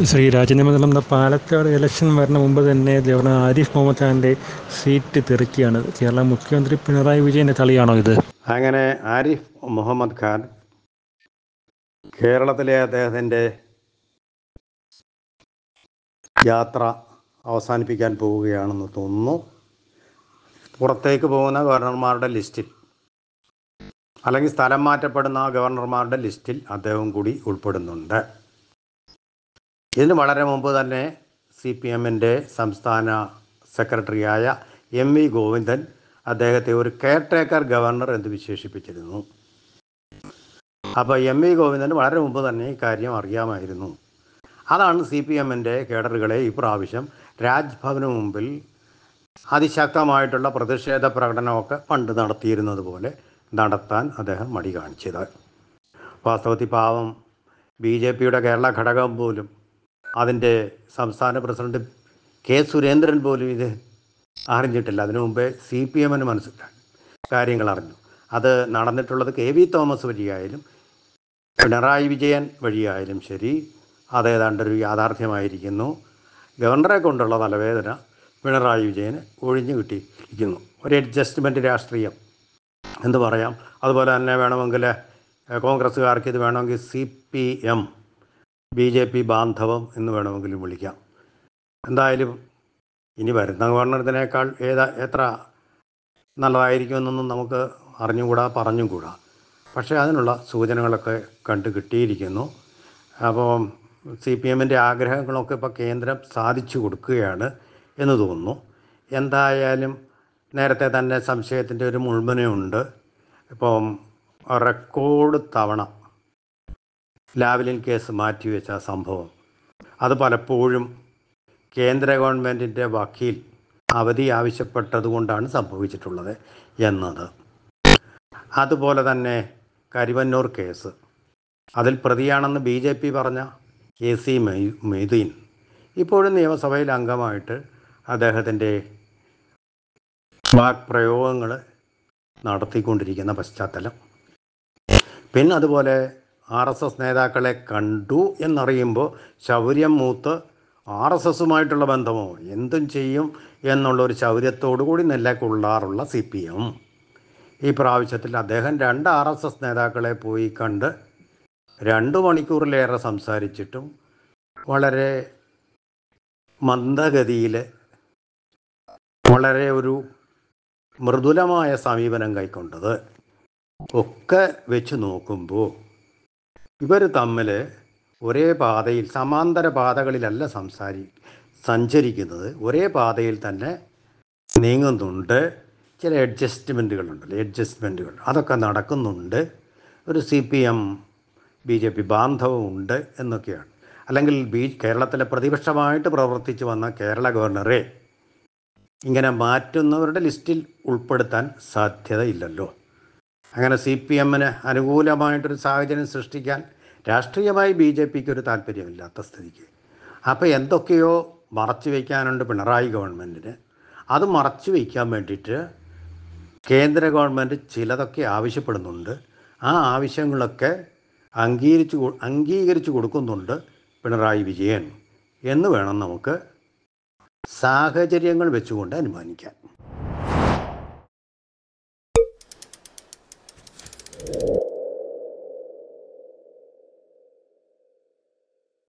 ശ്രീ രാജനിമന്ദലം എന്ന പാലക്കാട് ഇലക്ഷൻ വരുന്ന മുമ്പ് തന്നെ ഗവർണർ ആരിഫ് മുഹമ്മദ് ഖാൻ്റെ സീറ്റ് തെറിക്കുകയാണ് കേരള മുഖ്യമന്ത്രി പിണറായി വിജയൻ്റെ കളിയാണോ ഇത് അങ്ങനെ ആരിഫ് മുഹമ്മദ് ഖാൻ കേരളത്തിലെ അദ്ദേഹത്തിൻ്റെ യാത്ര അവസാനിപ്പിക്കാൻ പോവുകയാണെന്ന് തോന്നുന്നു പുറത്തേക്ക് പോകുന്ന ഗവർണർമാരുടെ ലിസ്റ്റിൽ അല്ലെങ്കിൽ സ്ഥലം മാറ്റപ്പെടുന്ന ഗവർണർമാരുടെ ലിസ്റ്റിൽ അദ്ദേഹം കൂടി ഉൾപ്പെടുന്നുണ്ട് ഇതിന് വളരെ മുമ്പ് തന്നെ സി പി എമ്മിൻ്റെ സംസ്ഥാന സെക്രട്ടറിയായ എം വി ഗോവിന്ദൻ അദ്ദേഹത്തെ ഒരു കെയർ ടേക്കർ ഗവർണർ എന്ന് വിശേഷിപ്പിച്ചിരുന്നു അപ്പോൾ എം വി ഗോവിന്ദന് വളരെ മുമ്പ് തന്നെ ഈ കാര്യം അറിയാമായിരുന്നു അതാണ് സി പി എമ്മിൻ്റെ കേഡറുകളെ ഇപ്രാവശ്യം രാജ്ഭവന് മുമ്പിൽ അതിശക്തമായിട്ടുള്ള പ്രതിഷേധ പ്രകടനമൊക്കെ പണ്ട് നടത്തിയിരുന്നത് പോലെ നടത്താൻ അദ്ദേഹം മടി കാണിച്ചത് വാസ്തവത്തിൽ പാവം ബി ജെ പിയുടെ കേരള ഘടകം പോലും അതിൻ്റെ സംസ്ഥാന പ്രസിഡന്റ് കെ സുരേന്ദ്രൻ പോലും ഇത് അറിഞ്ഞിട്ടില്ല അതിനു മുമ്പേ സി പി എമ്മിന് മനസ്സിലായി കാര്യങ്ങൾ അറിഞ്ഞു അത് നടന്നിട്ടുള്ളത് കെ വി തോമസ് വഴിയായാലും പിണറായി വിജയൻ വഴിയായാലും ശരി അത് ഏതാണ്ടൊരു യാഥാർത്ഥ്യമായിരിക്കുന്നു ഗവർണറെ കൊണ്ടുള്ള തലവേദന പിണറായി വിജയന് ഒഴിഞ്ഞു കിട്ടിയിരിക്കുന്നു ഒരു അഡ്ജസ്റ്റ്മെൻറ്റ് രാഷ്ട്രീയം എന്ന് പറയാം അതുപോലെ തന്നെ വേണമെങ്കിൽ കോൺഗ്രസ്സുകാർക്ക് ഇത് വേണമെങ്കിൽ C P M B J P ബാന്ധവം എന്ന് വേണമെങ്കിലും വിളിക്കാം എന്തായാലും ഇനി വരുന്ന ഗവർണർ ഏതാ എത്ര നല്ലതായിരിക്കുമെന്നൊന്നും നമുക്ക് അറിഞ്ഞുകൂടാ പറഞ്ഞുകൂടാ പക്ഷേ അതിനുള്ള സൂചനകളൊക്കെ കണ്ടു കിട്ടിയിരിക്കുന്നു അപ്പോൾ സി പി എമ്മിൻ്റെ ആഗ്രഹങ്ങളൊക്കെ ഇപ്പോൾ കേന്ദ്രം സാധിച്ചു കൊടുക്കുകയാണ് എന്ന് തോന്നുന്നു എന്തായാലും നേരത്തെ തന്നെ സംശയത്തിൻ്റെ ഒരു മുൾമുനയുണ്ട് ഇപ്പം റെക്കോർഡ് തവണ ലാവലിൻ കേസ് മാറ്റിവെച്ച സംഭവം അത് പലപ്പോഴും കേന്ദ്ര ഗവൺമെൻറ്റിൻ്റെ വക്കീൽ അവധി ആവശ്യപ്പെട്ടതുകൊണ്ടാണ് സംഭവിച്ചിട്ടുള്ളത് എന്നത് അതുപോലെ തന്നെ കരിവന്നൂർ കേസ് അതിൽ പ്രതിയാണെന്ന് ബി ജെ പി പറഞ്ഞ എ സി മെയ്തീൻ ഇപ്പോഴും നിയമസഭയിൽ അംഗമായിട്ട് അദ്ദേഹത്തിൻ്റെ വാക്പ്രയോഗങ്ങൾ നടത്തിക്കൊണ്ടിരിക്കുന്ന പശ്ചാത്തലം പിന്നെ അതുപോലെ ആർ എസ് എസ് നേതാക്കളെ കണ്ടു എന്നറിയുമ്പോൾ ശൗര്യം മൂത്ത് ആർ എസ് എസുമായിട്ടുള്ള ബന്ധമോ എന്തും ചെയ്യും എന്നുള്ളൊരു ശൗര്യത്തോടു കൂടി നിലകൊള്ളാറുള്ള സി പി എം ഈ പ്രാവശ്യത്തിൽ അദ്ദേഹം രണ്ട് ആർ എസ് എസ് നേതാക്കളെ പോയി കണ്ട് രണ്ട് മണിക്കൂറിലേറെ സംസാരിച്ചിട്ടും വളരെ മന്ദഗതിയിൽ വളരെ ഒരു മൃദുലമായ സമീപനം കൈക്കൊണ്ടത് ഒക്കെ വെച്ച് നോക്കുമ്പോൾ ഇവർ തമ്മിൽ ഒരേ പാതയിൽ സമാന്തര പാതകളിലല്ല സംസാരി സഞ്ചരിക്കുന്നത് ഒരേ പാതയിൽ തന്നെ നീങ്ങുന്നുണ്ട് ചില അഡ്ജസ്റ്റ്മെൻറ്റുകളുണ്ടല്ലോ അഡ്ജസ്റ്റ്മെൻറ്റുകൾ അതൊക്കെ നടക്കുന്നുണ്ട് ഒരു C P M B J P ബാന്ധവമുണ്ട് എന്നൊക്കെയാണ് അല്ലെങ്കിൽ ബി കേരളത്തിലെ പ്രതിപക്ഷമായിട്ട് പ്രവർത്തിച്ചു വന്ന കേരള ഗവർണറെ ഇങ്ങനെ മാറ്റുന്നവരുടെ ലിസ്റ്റിൽ ഉൾപ്പെടുത്താൻ സാധ്യതയില്ലല്ലോ അങ്ങനെ സി പി എമ്മിന് അനുകൂലമായിട്ടൊരു സാഹചര്യം സൃഷ്ടിക്കാൻ രാഷ്ട്രീയമായി ബി ജെ പിക്ക് ഒരു താല്പര്യമില്ലാത്ത സ്ഥിതിക്ക് അപ്പോൾ എന്തൊക്കെയോ മറച്ചു വയ്ക്കാനുണ്ട് പിണറായി ഗവൺമെൻറ്റിന് അത് മറച്ചു വയ്ക്കാൻ വേണ്ടിയിട്ട് കേന്ദ്ര ഗവൺമെൻറ് ചിലതൊക്കെ ആവശ്യപ്പെടുന്നുണ്ട് ആ ആവശ്യങ്ങളൊക്കെ അംഗീകരിച്ചു അംഗീകരിച്ചു കൊടുക്കുന്നുണ്ട് പിണറായി വിജയൻ എന്ന് വേണം നമുക്ക് സാഹചര്യങ്ങൾ വെച്ചുകൊണ്ട് അനുമാനിക്കാൻ